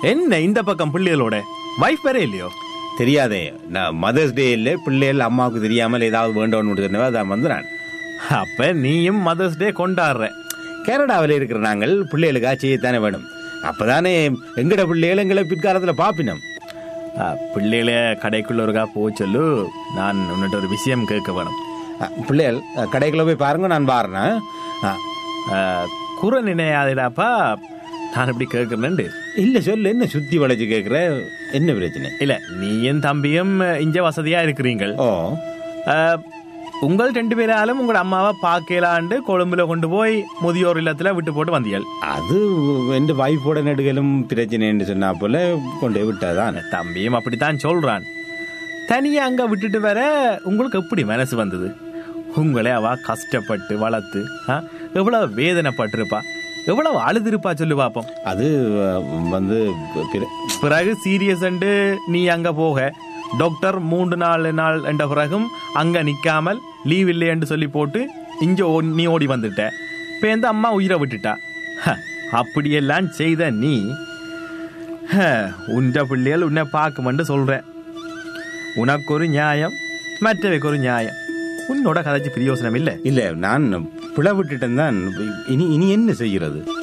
என்ன இந்த பக்கம் பிள்ளைகளோட வைஃப் வேற இல்லையோ தெரியாதே நான் மதர்ஸ் டே இல்லை பிள்ளைகள் அம்மாவுக்கு தெரியாமல் ஏதாவது வேண்டோன்னு சொன்னவா அதான் வந்து நான் அப்ப நீயும் மதர்ஸ் டே கொண்டாடுற கனடாவில் இருக்கிற நாங்கள் பிள்ளைகளுக்காக செய்யத்தானே வேணும் அப்பதானே எங்கட பிள்ளைகள் எங்களை பிற்காலத்தில் பாப்பினோம் ஆ, பிள்ளைகள கடைக்குள்ள இருக்கா போ சொல்லு நான் உன்னிட்ட ஒரு விஷயம் கேட்க வேணும் அ, பிள்ளைகள் அ, கடைக்குள்ள போய் பாருங்க நான் பாருண்ணா ஆ, குறை நினையாதடாப்பா நான் இப்படி கேட்கிறேன்ண்டு இல்லை சொல்லு என்ன சுத்தி வளைச்சு கேட்குற என்ன பிரச்சனை இல்ல நீயும் தம்பியும் இங்க வசதியா இருக்கிறீங்கள் ஓ ஆ, உங்கள் ரெண்டு பேராலும் உங்களோட அம்மாவை பார்க்கலாண்டு கொழும்புல கொண்டு போய் முதியோர் இல்லத்துல விட்டு போட்டு வந்தீர்கள் அது என் வைஃபோட நடுகளும் பிரச்சனைன்னு சொன்னா போல கொண்டு போய் விட்டாதான் தம்பியும் அப்படித்தான் சொல்றான் தனியா அங்க விட்டுட்டு வர உங்களுக்கு எப்படி மனசு வந்தது உங்களே அவ கஷ்டப்பட்டு வளர்த்து ஆ, எவ்வளவு வேதனைப்பட்டிருப்பா எவ்வளவு அழுதுருப்பா சொல்லு பாப்போம் அது அ, வந்து பிற- பிறகு சீரியஸ் நீ அங்க போக டாக்டர் மூன்று நாலு நாள் என்ற பிறகும் அங்க நிக்காமல் லீவ் இல்லைன்னு சொல்லி போட்டு இங்க ஓ- நீ ஓடி வந்துட்ட இப்ப இந்த அம்மா உயிரை விட்டுட்டா ஹ, அப்படியெல்லாம் செய்த நீ ஹ, உன்ற பிள்ளைகள் உன்னை பார்க்குமென்று சொல்ற உனக்கு ஒரு நியாயம் மற்றவைக்கு ஒரு நியாயம் உன்னோட கதைச்சு பிரயோசனம் இல்லை இல்ல நான் பிள விட்டுட்டேன் தான் இனி இனி என்ன செய்கிறது